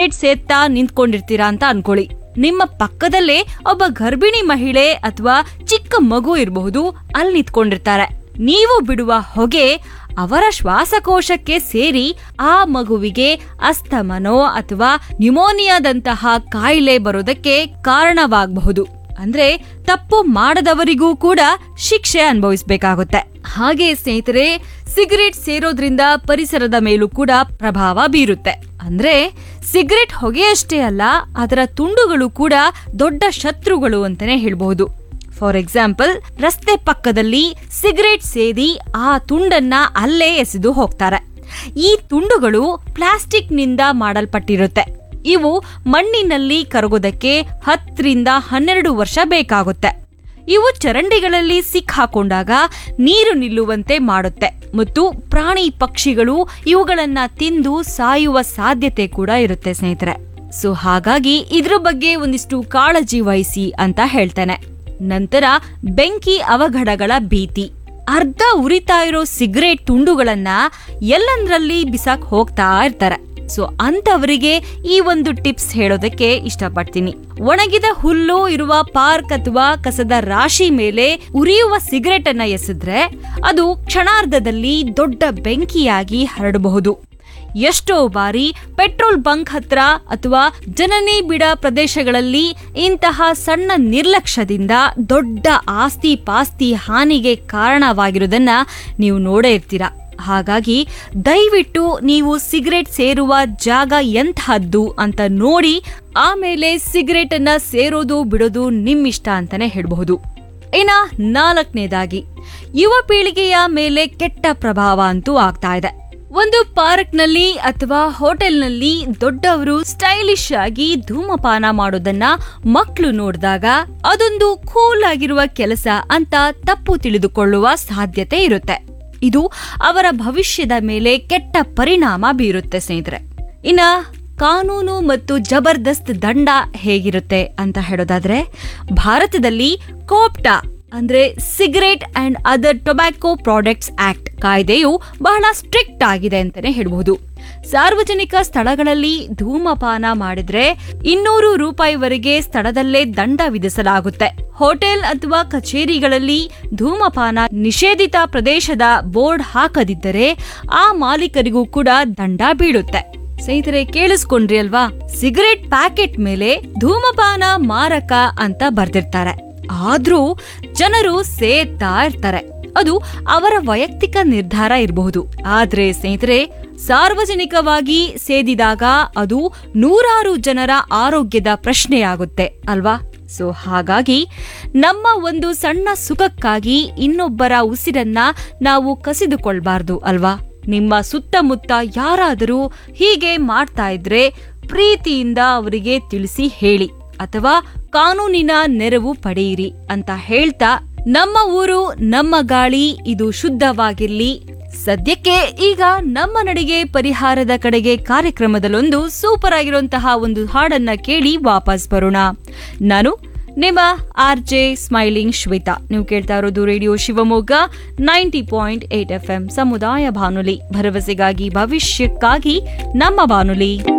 cigarette ಸೇದ್ತಾ ನಿಂತ್ಕೊಂಡಿರ್ತೀರಾ ಅಂತ ಅನ್ಕೊಳ್ಳಿ ನಿಮ್ಮ ಪಕ್ಕದಲ್ಲೇ ಒಬ್ಬ ಗರ್ಭಿಣಿ ಮಹಿಳೆ ಅಥವಾ ಚಿಕ್ಕ ಮಗು ಇರಬಹುದು ಅಲ್ಲಿ ನಿಂತ್ಕೊಂಡಿರ್ತಾರೆ ನೀವು ಬಿಡುವ ಹೊಗೆ ಅವರ ಶ್ವಾಸಕೋಶಕ್ಕೆ ಸೇರಿ ಆ ಮಗುವಿಗೆ ಅಸ್ತಮನೋ ಅಥವಾ ನ್ಯುಮೋನಿಯಾದಂತಹ ಕಾಯಿಲೆ ಬರೋದಕ್ಕೆ ಕಾರಣವಾಗಬಹುದು ಅಂದ್ರೆ ತಪ್ಪು ಮಾಡದವರಿಗೂ ಕೂಡ ಶಿಕ್ಷೆ ಅನುಭವಿಸಬೇಕಾಗುತ್ತೆ ಹಾಗೆ ಸ್ನೇಹಿತರೆ ಸಿಗರೇಟ್ ಸೇರೋದ್ರಿಂದ ಪರಿಸರದ ಮೇಲೂ ಕೂಡ ಪ್ರಭಾವ ಬೀರುತ್ತೆ ಅಂದ್ರೆ ಸಿಗರೇಟ್ ಹೊಗೆಯಷ್ಟೇ ಅಲ್ಲ ಅದರ ತುಂಡುಗಳು ಕೂಡ ದೊಡ್ಡ ಶತ್ರುಗಳು ಅಂತಾನೆ ಹೇಳ್ಬಹುದು ಫಾರ್ ಎಕ್ಸಾಂಪಲ್ ರಸ್ತೆ ಪಕ್ಕದಲ್ಲಿ ಸಿಗರೇಟ್ ಸೇದಿ ಆ ತುಂಡನ್ನ ಅಲ್ಲೇ ಎಸೆದು ಹೋಗ್ತಾರೆ ಈ ತುಂಡುಗಳು ಪ್ಲಾಸ್ಟಿಕ್ನಿಂದ ಮಾಡಲ್ಪಟ್ಟಿರುತ್ತೆ ಇವು ಮಣ್ಣಿನಲ್ಲಿ ಕರಗೋದಕ್ಕೆ ಹತ್ತರಿಂದ ಹನ್ನೆರಡು ವರ್ಷ ಬೇಕಾಗುತ್ತೆ ಇವು ಚರಂಡಿಗಳಲ್ಲಿ ಸಿಕ್ಕಾಕೊಂಡಾಗ ನೀರು ನಿಲ್ಲುವಂತೆ ಮಾಡುತ್ತೆ ಮತ್ತು ಪ್ರಾಣಿ ಪಕ್ಷಿಗಳು ಇವುಗಳನ್ನ ತಿಂದು ಸಾಯುವ ಸಾಧ್ಯತೆ ಕೂಡ ಇರುತ್ತೆ ಸ್ನೇಹಿತರೆ ಸೊ ಹಾಗಾಗಿ ಇದ್ರ ಬಗ್ಗೆ ಒಂದಿಷ್ಟು ಕಾಳಜಿ ವಹಿಸಿ ಅಂತ ಹೇಳ್ತೇನೆ ನಂತರ ಬೆಂಕಿ ಅವಘಡಗಳ ಭೀತಿ ಅರ್ಧ ಉರಿತಾ ಇರೋ ಸಿಗರೇಟ್ ತುಂಡುಗಳನ್ನ ಎಲ್ಲಂದ್ರಲ್ಲಿ ಬಿಸಾಕ್ ಹೋಗ್ತಾ ಇರ್ತಾರೆ ಸೊ ಅಂತವರಿಗೆ ಈ ಒಂದು ಟಿಪ್ಸ್ ಹೇಳೋದಕ್ಕೆ ಇಷ್ಟಪಡ್ತೀನಿ ಒಣಗಿದ ಹುಲ್ಲು ಇರುವ ಪಾರ್ಕ್ ಅಥವಾ ಕಸದ ರಾಶಿ ಮೇಲೆ ಉರಿಯುವ ಸಿಗರೇಟ್ ಅನ್ನ ಎಸೆದ್ರೆ ಅದು ಕ್ಷಣಾರ್ಧದಲ್ಲಿ ದೊಡ್ಡ ಬೆಂಕಿಯಾಗಿ ಹರಡಬಹುದು ಎಷ್ಟೋ ಬಾರಿ ಪೆಟ್ರೋಲ್ ಬಂಕ್ ಹತ್ರ ಅಥವಾ ಜನನಿ ಬಿಡ ಪ್ರದೇಶಗಳಲ್ಲಿ ಇಂತಹ ಸಣ್ಣ ನಿರ್ಲಕ್ಷ್ಯದಿಂದ ದೊಡ್ಡ ಆಸ್ತಿ ಪಾಸ್ತಿ ಹಾನಿಗೆ ಕಾರಣವಾಗಿರುವುದನ್ನ ನೀವು ನೋಡೇ ಇರ್ತೀರಾ ಹಾಗಾಗಿ ದಯವಿಟ್ಟು ನೀವು ಸಿಗರೇಟ್ ಸೇರುವ ಜಾಗ ಎಂತಹದ್ದು ಅಂತ ನೋಡಿ ಆಮೇಲೆ ಸಿಗರೇಟ್ ಅನ್ನ ಸೇರೋದು ಬಿಡೋದು ನಿಮ್ಮಿಷ್ಟ ಅಂತಾನೆ ಹೇಳಬಹುದು ಇನ್ನ ನಾಲ್ಕನೇದಾಗಿ ಯುವ ಪೀಳಿಗೆಯ ಮೇಲೆ ಕೆಟ್ಟ ಪ್ರಭಾವ ಅಂತೂ ಆಗ್ತಾ ಇದೆ ಒಂದು ಪಾರ್ಕ್ನಲ್ಲಿ ಅಥವಾ ಹೋಟೆಲ್ನಲ್ಲಿ ದೊಡ್ಡವರು ಸ್ಟೈಲಿಶ್ ಆಗಿ ಧೂಮಪಾನ ಮಾಡೋದನ್ನ ಮಕ್ಕಳು ನೋಡಿದಾಗ ಅದೊಂದು ಕೂಲ್ ಆಗಿರುವ ಕೆಲಸ ಅಂತ ತಪ್ಪು ತಿಳಿದುಕೊಳ್ಳುವ ಸಾಧ್ಯತೆ ಇರುತ್ತೆ ಇದು ಅವರ ಭವಿಷ್ಯದ ಮೇಲೆ ಕೆಟ್ಟ ಪರಿಣಾಮ ಬೀರುತ್ತೆ ಸ್ನೇಹಿತರೆ ಇನ್ನ ಕಾನೂನು ಮತ್ತು ಜಬರ್ದಸ್ತ್ ದಂಡ ಹೇಗಿರುತ್ತೆ ಅಂತ ಹೇಳೋದಾದ್ರೆ ಭಾರತದಲ್ಲಿ ಕೋಪ್ಟಾ ಅಂದ್ರೆ cigarette and other tobacco products act ಕಾಯ್ದೆಯು ಬಹಳ ಸ್ಟ್ರಿಕ್ಟ್ ಆಗಿದೆ ಅಂತಾನೆ ಹೇಳ್ಬಹುದು ಸಾರ್ವಜನಿಕ ಸ್ಥಳಗಳಲ್ಲಿ ಧೂಮಪಾನ ಮಾಡಿದ್ರೆ ಇನ್ನೂರು ರೂಪಾಯಿವರೆಗೆ ಸ್ಥಳದಲ್ಲೇ ದಂಡ ವಿಧಿಸಲಾಗುತ್ತೆ ಹೋಟೆಲ್ ಅಥವಾ ಕಚೇರಿಗಳಲ್ಲಿ ಧೂಮಪಾನ ನಿಷೇಧಿತ ಪ್ರದೇಶದ ಬೋರ್ಡ್ ಹಾಕದಿದ್ದರೆ ಆ ಮಾಲೀಕರಿಗೂ ಕೂಡ ದಂಡ ಬೀಳುತ್ತೆ ಸ್ನೇಹಿತರೆ ಕೇಳಿಸ್ಕೊಂಡ್ರಿ ಅಲ್ವಾ ಸಿಗರೇಟ್ ಪ್ಯಾಕೆಟ್ ಮೇಲೆ ಧೂಮಪಾನ ಮಾರಕ ಅಂತ ಬರ್ದಿರ್ತಾರೆ ಆದ್ರೂ ಜನರು ಸೇತಾ ಇರ್ತಾರೆ ಅದು ಅವರ ವೈಯಕ್ತಿಕ ನಿರ್ಧಾರ ಇರಬಹುದು ಆದ್ರೆ ಸ್ನೇಹಿತರೆ ಸಾರ್ವಜನಿಕವಾಗಿ ಸೇದಿದಾಗ ಅದು ನೂರಾರು ಜನರ ಆರೋಗ್ಯದ ಪ್ರಶ್ನೆಯಾಗುತ್ತೆ ಅಲ್ವಾ ಸೊ ಹಾಗಾಗಿ ನಮ್ಮ ಒಂದು ಸಣ್ಣ ಸುಖಕ್ಕಾಗಿ ಇನ್ನೊಬ್ಬರ ಉಸಿರನ್ನ ನಾವು ಕಸಿದುಕೊಳ್ಬಾರ್ದು ಅಲ್ವಾ ನಿಮ್ಮ ಸುತ್ತಮುತ್ತ ಯಾರಾದರೂ ಹೀಗೆ ಮಾಡ್ತಾ ಇದ್ರೆ ಪ್ರೀತಿಯಿಂದ ಅವರಿಗೆ ತಿಳಿಸಿ ಹೇಳಿ ಅಥವಾ ಕಾನೂನಿನ ನೆರವು ಪಡೆಯಿರಿ ಅಂತ ಹೇಳ್ತಾ ನಮ್ಮ ಊರು ನಮ್ಮ ಗಾಳಿ ಇದು ಶುದ್ಧವಾಗಿರ್ಲಿ ಸದ್ಯಕ್ಕೆ ಈಗ ನಮ್ಮ ನಡಿಗೆ ಪರಿಹಾರದ ಕಡೆಗೆ ಕಾರ್ಯಕ್ರಮದಲ್ಲೊಂದು ಸೂಪರ್ ಆಗಿರುವಂತಹ ಒಂದು ಹಾಡನ್ನ ಕೇಳಿ ವಾಪಸ್ ಬರೋಣ ನಾನು ನಿಮ್ಮ ಆರ್ ಜೆ ಸ್ಮೈಲಿಂಗ್ ಶ್ವೇತಾ ನೀವು ಕೇಳ್ತಾ ಇರೋದು radio Shivamogga ninety point eight F M ಸಮುದಾಯ ಬಾನುಲಿ ಭರವಸೆಗಾಗಿ ಭವಿಷ್ಯಕ್ಕಾಗಿ ನಮ್ಮ ಬಾನುಲಿ